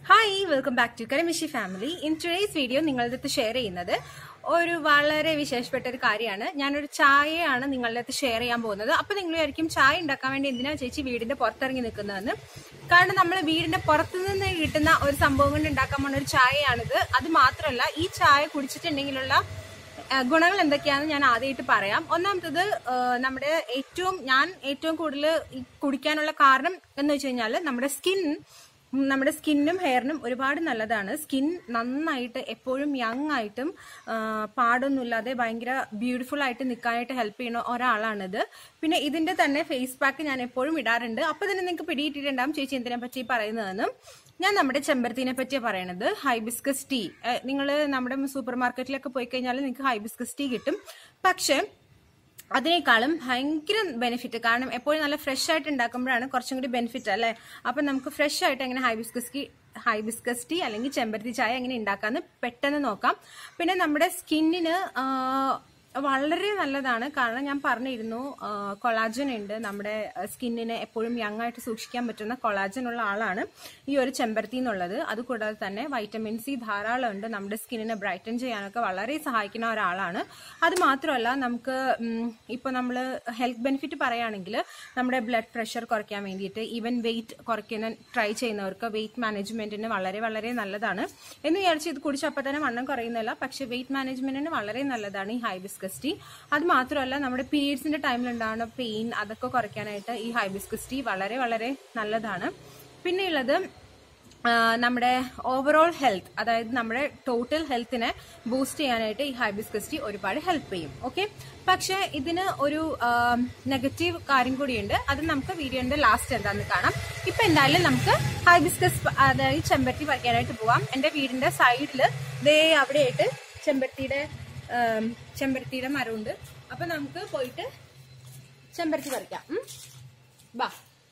Hi welcome back to കരമിഷി family in today's video നിങ്ങളുടെ അടുത്ത് ഷെയർ ചെയ്യുന്നത് ഒരു വളരെ വിശേഷപ്പെട്ട ഒരു കാര്യമാണ് ഞാനൊരു ചായയാണ് നിങ്ങളുടെ അടുത്ത് ഷെയർ ചെയ്യാൻ പോകുന്നത് അപ്പൊ നിങ്ങൾ വിചാരിക്കും ചായ ഉണ്ടാക്കാൻ വേണ്ടി എന്തിനാ ചേച്ചി വീടിന്റെ പുറത്തിറങ്ങി നിൽക്കുന്നതെന്ന് കാരണം നമ്മൾ വീടിന്റെ പുറത്തു നിന്ന് കിട്ടുന്ന ഒരു സംഭവം കൊണ്ട് ഉണ്ടാക്കാൻ പോകുന്ന ഒരു ചായയാണിത് അത് മാത്രമല്ല ഈ ചായ കുടിച്ചിട്ടുണ്ടെങ്കിലുള്ള ആ, ഗുണങ്ങൾ എന്തൊക്കെയാണെന്ന് ഞാൻ ആദ്യമായിട്ട് പറയാം ഒന്നാമത്തത് ആ, നമ്മുടെ ഏറ്റവും ഞാൻ ഏറ്റവും കൂടുതൽ ഈ കുടിക്കാനുള്ള കാരണം എന്ന് വെച്ച് കഴിഞ്ഞാൽ നമ്മുടെ സ്കിൻ നമ്മുടെ സ്കിന്നും ഹെയറിനും ഒരുപാട് നല്ലതാണ് സ്കിൻ നന്നായിട്ട് എപ്പോഴും യങ് ആയിട്ടും ആ, പാടൊന്നുമില്ലാതെ ഭയങ്കര ബ്യൂട്ടിഫുൾ ആയിട്ട് നിൽക്കാനായിട്ട് ഹെൽപ്പ് ചെയ്യുന്ന ഒരാളാണിത് പിന്നെ ഇതിന്റെ തന്നെ ഫേസ് പാക്ക് ഞാൻ എപ്പോഴും ഇടാറുണ്ട് അപ്പൊ തന്നെ നിങ്ങൾക്ക് പിടിയിട്ടിട്ടുണ്ടാവും ചേച്ചി എന്തിനെ പറ്റി പറയുന്നതെന്ന് ഞാൻ നമ്മുടെ ചെമ്പരത്തിനെ പറ്റിയാണ് പറയണത് ഹൈബിസ്കസ് ടീ നിങ്ങൾ നമ്മുടെ സൂപ്പർ മാർക്കറ്റിലൊക്കെ പോയി കഴിഞ്ഞാൽ നിങ്ങൾക്ക് ഹൈബിസ്കസ് ടീ കിട്ടും പക്ഷെ അതിനേക്കാളും ഭയങ്കര ബെനിഫിറ്റ് കാരണം എപ്പോഴും നല്ല ഫ്രഷ് ആയിട്ട് ഉണ്ടാക്കുമ്പോഴാണ് കുറച്ചും കൂടി ബെനിഫിറ്റ് അല്ലേ അപ്പൊ നമുക്ക് ഫ്രഷ് ആയിട്ട് എങ്ങനെ ഹൈബിസ്കസ് ഹൈബിസ്കസ് ടീ അല്ലെങ്കിൽ ചെമ്പരത്തി ചായ എങ്ങനെ ഉണ്ടാക്കാന്ന് പെട്ടെന്ന് നോക്കാം പിന്നെ നമ്മുടെ സ്കിന്നിന് വളരെ നല്ലതാണ് കാരണം ഞാൻ പറഞ്ഞിരുന്നു കൊളാജൻ ഉണ്ട് നമ്മുടെ സ്കിന്നിനെ എപ്പോഴും യങ് ആയിട്ട് സൂക്ഷിക്കാൻ പറ്റുന്ന കൊളാജൻ ഉള്ള ആളാണ് ഈ ഒരു ചെമ്പരത്തി എന്നുള്ളത് അതുകൂടാതെ തന്നെ വൈറ്റമിൻ സി ധാരാളം ഉണ്ട് നമ്മുടെ സ്കിന്നിനെ ബ്രൈറ്റൻ ചെയ്യാനൊക്കെ വളരെ സഹായിക്കുന്ന ഒരാളാണ് അത് മാത്രമല്ല നമുക്ക് ഇപ്പോൾ നമ്മൾ ഹെൽത്ത് ബെനിഫിറ്റ് പറയുകയാണെങ്കിൽ നമ്മുടെ ബ്ലഡ് പ്രഷർ കുറയ്ക്കാൻ വേണ്ടിയിട്ട് ഈവൻ വെയിറ്റ് കുറയ്ക്കുന്ന ട്രൈ ചെയ്യുന്നവർക്ക് വെയിറ്റ് മാനേജ്മെന്റിന് വളരെ വളരെ നല്ലതാണ് എന്ന് വിചാരിച്ച് ഇത് കുടിച്ചപ്പോൾ തന്നെ വണ്ണം കുറയുന്നില്ല പക്ഷെ വെയിറ്റ് മാനേജ്മെന്റിന് വളരെ നല്ലതാണ് ഈ ഹൈബിസ്കസ് ടീ അത് മാത്രമല്ല നമ്മുടെ പീരീഡ്സിന്റെ ടൈമിൽ ഉണ്ടാകുന്ന പെയിൻ അതൊക്കെ കുറയ്ക്കാനായിട്ട് ഈ ഹൈബിസ്കസ് ടീ വളരെ വളരെ നല്ലതാണ് പിന്നെയുള്ളത് ആ, നമ്മുടെ ഓവറോൾ ഹെൽത്ത് അതായത് നമ്മുടെ ടോട്ടൽ ഹെൽത്തിനെ ബൂസ്റ്റ് ചെയ്യാനായിട്ട് ഈ ഹൈബിസ്കസ് ടീ ഒരുപാട് ഹെൽപ്പ് ചെയ്യും ഓക്കെ പക്ഷെ ഇതിന് ഒരു നെഗറ്റീവ് കാര്യം കൂടിയുണ്ട് അത് നമുക്ക് വീഡിയോന്റെ ലാസ്റ്റ് എന്താന്ന് കാണാം ഇപ്പൊ എന്തായാലും നമുക്ക് ഹൈബിസ്കസ് അതായത് ചെമ്പരത്തി പറിക്കാനായിട്ട് പോവാം എന്റെ വീടിന്റെ സൈഡിൽ ദേ അവിടെയായിട്ട് ചെമ്പരത്തിയുടെ ആം, ചെമ്പരത്തിയുടെ മരമുണ്ട് അപ്പൊ നമുക്ക് പോയിട്ട് ചെമ്പരത്തി പറിക്കാം ഉം? ബാ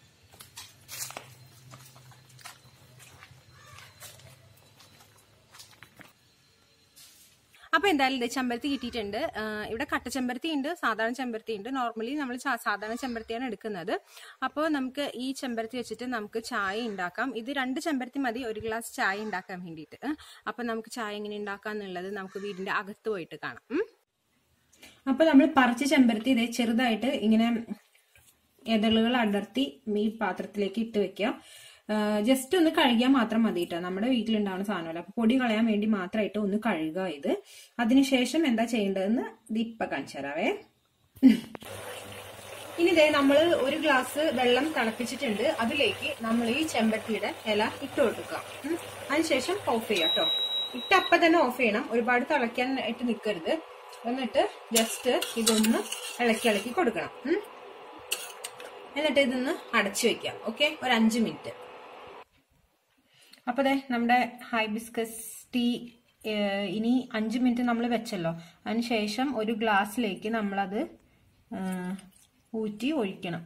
അപ്പൊ എന്തായാലും ഇത് ചെമ്പരത്തി കിട്ടിയിട്ടുണ്ട് ആ, ഇവിടെ കട്ട ചെമ്പരത്തി ഉണ്ട് സാധാരണ ചെമ്പരത്തി ഉണ്ട് നോർമലി നമ്മൾ സാധാരണ ചെമ്പരത്തിയാണ് എടുക്കുന്നത് അപ്പോൾ നമുക്ക് ഈ ചെമ്പരത്തി വെച്ചിട്ട് നമുക്ക് ചായ ഉണ്ടാക്കാം ഇത് രണ്ട് ചെമ്പരത്തി മതി ഒരു ഗ്ലാസ് ചായ ഉണ്ടാക്കാൻ വേണ്ടിയിട്ട് ഉം. അപ്പൊ നമുക്ക് ചായ എങ്ങനെ ഉണ്ടാക്കാം എന്നുള്ളത് നമുക്ക് വീടിന്റെ അകത്ത് പോയിട്ട് കാണാം ഉം. അപ്പൊ നമ്മൾ പറിച്ച ചെമ്പരത്തി ഇതേ ചെറുതായിട്ട് ഇങ്ങനെ എതളുകൾ അടർത്തി ഈ പാത്രത്തിലേക്ക് ഇട്ട് വെക്കുക ജസ്റ്റ് ഒന്ന് കഴുകിയാൽ മാത്രം മതി കേട്ടോ നമ്മുടെ വീട്ടിലുണ്ടാവുന്ന സാധനമല്ല അപ്പൊ പൊടി കളയാൻ വേണ്ടി മാത്രമായിട്ട് ഒന്ന് കഴുകുക ഇത് അതിനുശേഷം എന്താ ചെയ്യേണ്ടതെന്ന് ഇത് ഇപ്പൊ കാണിച്ചു തരാവേ ഇനി ഇതേ നമ്മൾ ഒരു ഗ്ലാസ് വെള്ളം തിളപ്പിച്ചിട്ടുണ്ട് അതിലേക്ക് നമ്മൾ ഈ ചെമ്പരത്തിയുടെ ഇല ഇട്ട് കൊടുക്കുക ഉം. അതിനുശേഷം ഓഫ് ചെയ്യാം കേട്ടോ ഇട്ട് അപ്പൊ തന്നെ ഓഫ് ചെയ്യണം ഒരുപാട് തിളയ്ക്കാൻ ആയിട്ട് നിൽക്കരുത് എന്നിട്ട് ജസ്റ്റ് ഇതൊന്ന് ഇളക്കി ഇളക്കി കൊടുക്കണം ഉം. എന്നിട്ട് ഇതൊന്ന് അടച്ചു വെക്കാം ഓക്കെ ഒരു അഞ്ച് മിനിറ്റ് അപ്പൊ ദേ നമ്മുടെ ഹൈബിസ്കസ് ടീ ഏഹ്, ഇനി അഞ്ച് മിനിറ്റ് നമ്മൾ വെച്ചല്ലോ അതിനുശേഷം ഒരു ഗ്ലാസ്സിലേക്ക് നമ്മളത് ഏഹ്, ഊറ്റി ഒഴിക്കണം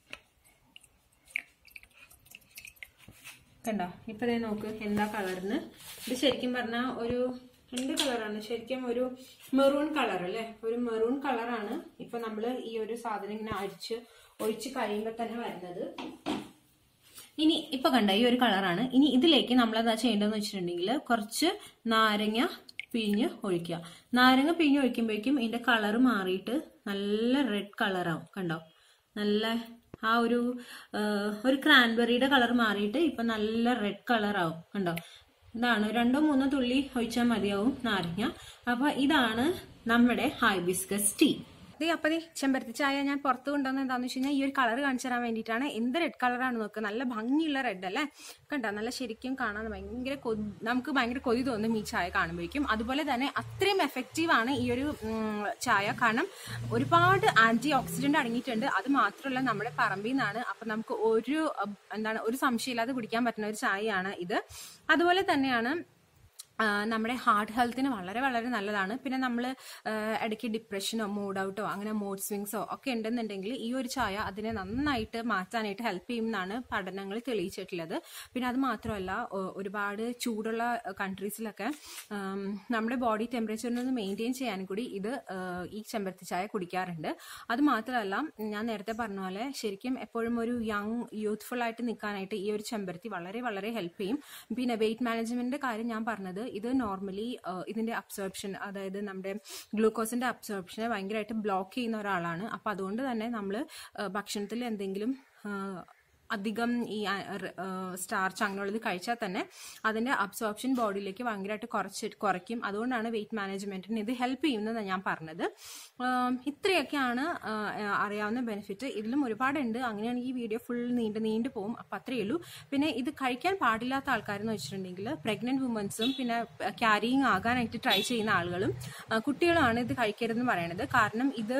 കണ്ടോ ഇപ്പൊ ദേ നോക്ക് എന്താ കളറിന് ഇത് ശരിക്കും പറഞ്ഞാൽ ഒരു എന്ത് കളറാണ് ശരിക്കും ഒരു മെറൂൺ കളർ അല്ലേ ഒരു മെറൂൺ കളറാണ് ഇപ്പൊ നമ്മൾ ഈ ഒരു സാധനം ഇങ്ങനെ അടിച്ച് ഒഴിച്ച് കഴിയുമ്പോൾ തന്നെ വരുന്നത് ഇനി ഇപ്പൊ കണ്ട ഈ ഒരു കളറാണ് ഇനി ഇതിലേക്ക് നമ്മൾ എന്താ ചെയ്യേണ്ടതെന്ന് വെച്ചിട്ടുണ്ടെങ്കിൽ കുറച്ച് നാരങ്ങ പിഴിഞ്ഞ് ഒഴിക്കുക നാരങ്ങ പിഴിഞ്ഞ് ഒഴിക്കുമ്പോഴേക്കും ഇതിന്റെ കളർ മാറിയിട്ട് നല്ല റെഡ് കളറാവും കണ്ടോ നല്ല ആ ഒരു ആ, ഒരു ക്രാൻബെറിയുടെ കളർ മാറിയിട്ട് ഇപ്പൊ നല്ല റെഡ് കളറാവും കണ്ടോ ഇതാണ് രണ്ടോ മൂന്നോ തുള്ളി ഒഴിച്ചാൽ മതിയാവും നാരങ്ങ അപ്പൊ ഇതാണ് നമ്മുടെ ഹൈബിസ്കസ് ടീ ദേ അപ്പൊ ദേ ചെമ്പരത്തി ചായ ഞാൻ പുറത്ത് കൊണ്ടുവന്നത് എന്താന്ന് വെച്ച് കഴിഞ്ഞാൽ ഈ ഒരു കളർ കാണിച്ചു തരാൻ വേണ്ടിയിട്ടാണ് എന്ത് റെഡ് കളറാണ് നോക്കുക നല്ല ഭംഗിയുള്ള റെഡ് അല്ലേ കണ്ടോ നല്ല ശരിക്കും കാണാൻ ഭയങ്കര കൊതി നമുക്ക് ഭയങ്കര കൊതി തോന്നും ഈ ചായ കാണുമ്പോഴേക്കും അതുപോലെ തന്നെ അത്രയും എഫക്റ്റീവ് ആണ് ഈ ഒരു ഉം, ചായ കാരണം ഒരുപാട് ആന്റി ഓക്സിഡന്റ് അടങ്ങിയിട്ടുണ്ട് അത് മാത്രമല്ല നമ്മുടെ പറമ്പിൽ നിന്നാണ് അപ്പൊ നമുക്ക് ഒരു അഹ്, എന്താണ് ഒരു സംശയമില്ലാതെ കുടിക്കാൻ പറ്റുന്ന ഒരു ചായയാണ് ഇത് അതുപോലെ തന്നെയാണ് ആ, നമ്മുടെ ഹാർട്ട് ഹെൽത്തിന് വളരെ വളരെ നല്ലതാണ് പിന്നെ നമ്മൾ ഇടയ്ക്ക് ഡിപ്രഷനോ മൂഡ് ഔട്ടോ അങ്ങനെ മൂഡ് സ്വിങ്സോ ഒക്കെ ഉണ്ടെന്നുണ്ടെങ്കിൽ ഈ ഒരു ചായ അതിനെ നന്നായിട്ട് മാറ്റാനായിട്ട് ഹെൽപ്പ് ചെയ്യുമെന്നാണ് പഠനങ്ങൾ തെളിയിച്ചിട്ടുള്ളത് പിന്നെ അത് മാത്രമല്ല ഒ- ഒരുപാട് ചൂടുള്ള കൺട്രീസിലൊക്കെ ആം, നമ്മുടെ ബോഡി ടെമ്പറേച്ചറിനൊന്ന് മെയിൻറ്റെയിൻ ചെയ്യാൻ കൂടി ഇത് ആ, ഈ ചെമ്പരത്തി ചായ കുടിക്കാറുണ്ട് അത് മാത്രമല്ല ഞാൻ നേരത്തെ പറഞ്ഞ പോലെ ശരിക്കും എപ്പോഴും ഒരു യങ് യൂത്ത്ഫുൾ ആയിട്ട് നിൽക്കാനായിട്ട് ഈ ഒരു ചെമ്പരത്തി വളരെ വളരെ ഹെൽപ്പ് ചെയ്യും പിന്നെ വെയിറ്റ് മാനേജ്മെന്റിന്റെ കാര്യം ഞാൻ പറഞ്ഞത് ഇത് നോർമലി ഇതിന്റെ അബ്സോർപ്ഷൻ അതായത് നമ്മുടെ ഗ്ലൂക്കോസിന്റെ അബ്സോർപ്ഷനെ ഭയങ്കരമായിട്ട് ബ്ലോക്ക് ചെയ്യുന്ന ഒരാളാണ് അപ്പൊ അതുകൊണ്ട് തന്നെ നമ്മൾ ഭക്ഷണത്തിൽ എന്തെങ്കിലും ആ, അധികം ഈ സ്റ്റാർച്ച് അങ്ങനെയുള്ളത് കഴിച്ചാൽ തന്നെ അതിന്റെ അബ്സോർപ്ഷൻ ബോഡിയിലേക്ക് ഭയങ്കരമായിട്ട് കുറച്ച് കുറയ്ക്കും അതുകൊണ്ടാണ് വെയിറ്റ് മാനേജ്മെന്റിന് ഇത് ഹെൽപ്പ് ചെയ്യുന്നത് ഞാൻ പറഞ്ഞത് ആം, ഇത്രയൊക്കെയാണ് ആ, അറിയാവുന്ന ബെനിഫിറ്റ് ഇതിലും ഒരുപാടുണ്ട് അങ്ങനെയാണെങ്കിൽ ഈ വീഡിയോ ഫുൾ നീണ്ടു നീണ്ടു പോകും അപ്പം അത്രയേ ഉള്ളൂ പിന്നെ ഇത് കഴിക്കാൻ പാടില്ലാത്ത ആൾക്കാരെന്ന് വെച്ചിട്ടുണ്ടെങ്കിൽ പ്രഗ്നന്റ് വുമൻസും പിന്നെ ക്യാരിയിങ് ആകാനായിട്ട് ട്രൈ ചെയ്യുന്ന ആളുകളും ആ, കുട്ടികളുമാണ് ഇത് കഴിക്കരുതെന്ന് പറയണത് കാരണം ഇത്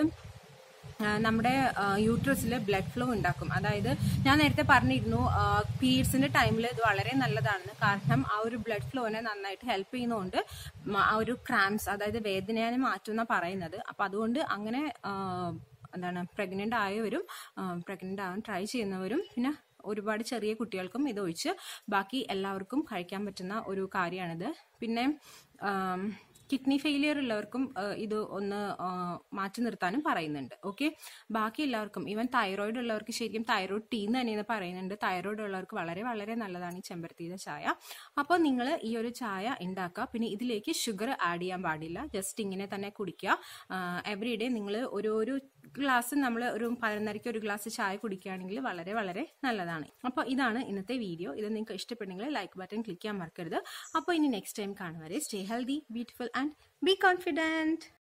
ആ, നമ്മുടെ യൂട്രസിൽ ബ്ലഡ് ഫ്ലോ ഉണ്ടാക്കും അതായത് ഞാൻ നേരത്തെ പറഞ്ഞിരുന്നു പീരീഡ്സിന്റെ ടൈമിൽ ഇത് വളരെ നല്ലതാണെന്ന് കാരണം ആ ഒരു ബ്ലഡ് ഫ്ലോനെ നന്നായിട്ട് ഹെൽപ്പ് ചെയ്യുന്നതുകൊണ്ട് മ- ആ ഒരു ക്രാംസ് അതായത് വേദനയെ മാറ്റുന്ന പറയുന്നത് അപ്പൊ അതുകൊണ്ട് അങ്ങനെ ആ, എന്താണ് പ്രഗ്നന്റ് ആയവരും പ്രഗ്നന്റ് ആവാൻ ട്രൈ ചെയ്യുന്നവരും പിന്നെ ഒരുപാട് ചെറിയ കുട്ടികൾക്കും ഇത് ഒഴിച്ച് ബാക്കി എല്ലാവർക്കും കഴിക്കാൻ പറ്റുന്ന ഒരു കാര്യമാണിത് പിന്നെ ആം, കിഡ്നി ഫെയിലിയർ ഉള്ളവർക്കും ആ, ഇത് ഒന്ന് ആ, മാറ്റി നിർത്താനും പറയുന്നുണ്ട് ഓക്കെ ബാക്കി എല്ലാവർക്കും ഈവൻ തൈറോയിഡ് ഉള്ളവർക്ക് ശരിക്കും തൈറോയിഡ് ടീ എന്ന് തന്നെയെന്ന് പറയുന്നുണ്ട് തൈറോയിഡ് ഉള്ളവർക്ക് വളരെ വളരെ നല്ലതാണ് ഈ ചെമ്പരത്തിയുടെ ചായ അപ്പോൾ നിങ്ങൾ ഈ ഒരു ചായ ഉണ്ടാക്കുക പിന്നെ ഇതിലേക്ക് ഷുഗർ ആഡ് ചെയ്യാൻ പാടില്ല ജസ്റ്റ് ഇങ്ങനെ തന്നെ കുടിക്കുക എവറി ഡേ നിങ്ങൾ ഒരു ഒരു ഗ്ലാസ് നമ്മൾ ഒരു പതിനൊന്നരയ്ക്ക് ഒരു ഗ്ലാസ് ചായ കുടിക്കുകയാണെങ്കിൽ വളരെ വളരെ നല്ലതാണ് അപ്പോൾ ഇതാണ് ഇന്നത്തെ വീഡിയോ ഇത് നിങ്ങൾക്ക് ഇഷ്ടപ്പെട്ടെങ്കിൽ ലൈക്ക് ബട്ടൺ ക്ലിക്ക് ചെയ്യാൻ മറക്കരുത് അപ്പോൾ ഇനി നെക്സ്റ്റ് ടൈം കാണും വരെ stay healthy beautiful and be confident